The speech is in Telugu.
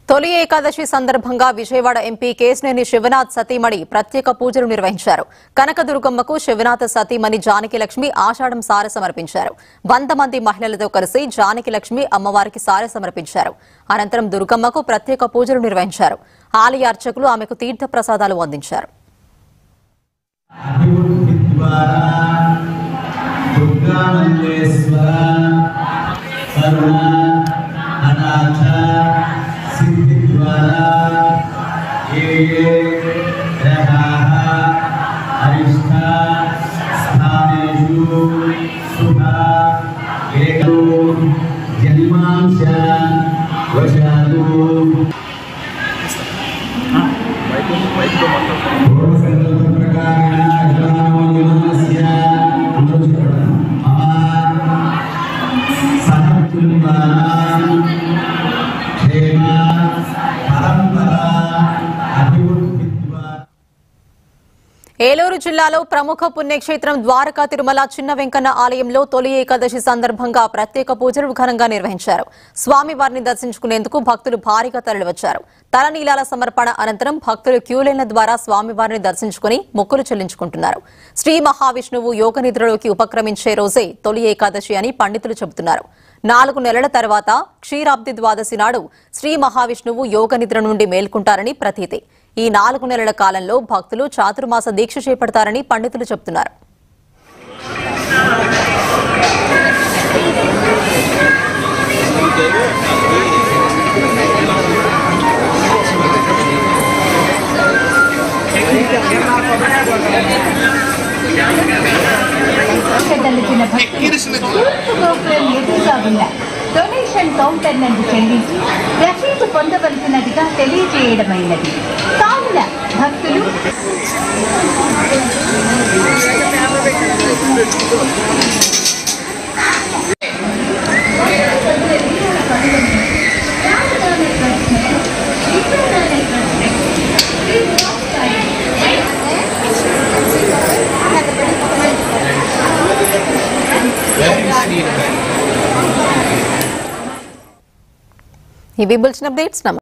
తొలి ఏకాదశి సందర్భంగా విజయవాడ ఎంపీ కేశినేని శివనాథ్ సతీమణి ప్రత్యేక పూజలు నిర్వహించారు కనకదుర్గమ్మకు శివనాథ్ సతీమణి జానకి లక్ష్మి ఆషాఢం సారె సమర్పించారు వంద మంది మహిళలతో కలిసి జానకి లక్ష్మి అమ్మవారికి సారె సమర్పించారు అనంతరం దుర్గమ్మకు ప్రత్యేక పూజలు నిర్వహించారు ఆలయ అర్చకులు ఆమెకు తీర్థ ప్రసాదాలు అందించారు అభివృద్ధి ద్వారా దుర్గామల్లేశ్వర కరుణ అనాథ సిద్ధి ద్వారా ఏ ఏ గ్రహాः అరిష్ట స్థానేషు శుభ ఏకో జన్మాంశ వశాలు ఏలూరు జిల్లాలో ప్రముఖ పుణ్యక్షేత్రం ద్వారకా తిరుమల చిన్న వెంకన్న ఆలయంలో తొలి ఏకాదశి సందర్భంగా ప్రత్యేక పూజలు ఘనంగా నిర్వహించారు స్వామివారిని దర్శించుకునేందుకు భక్తులు భారీగా తరలివచ్చారు తలనీలాల సమర్పణ అనంతరం భక్తులు క్యూలైన్ల ద్వారా స్వామివారిని దర్శించుకుని మొక్కులు చెల్లించుకుంటున్నారు శ్రీ మహావిష్ణువు యోగ నిద్రలోకి ఉపక్రమించే రోజే తొలి ఏకాదశి అని పండితులు చెబుతున్నారు నాలుగు నెలల తర్వాత క్షీరాబ్ది ద్వాదశి నాడు శ్రీ మహావిష్ణువు యోగ నిద్ర నుండి మేల్కుంటారని ప్రతీతి ఈ నాలుగు నెలల కాలంలో భక్తులు చాతుర్మాస దీక్ష చేపడతారని పండితులు చెబుతున్నారు దలిచిన భక్తులు తూర్పు గోపురం ఎదురుగా ఉన్న డొనేషన్ కౌంటర్ నందు చెల్లించి రసీదు పొందవలసినదిగా తెలియజేయడమైనది కావున భక్తులు ఇవి బుల్చిన అప్డేట్స్ నమస్తే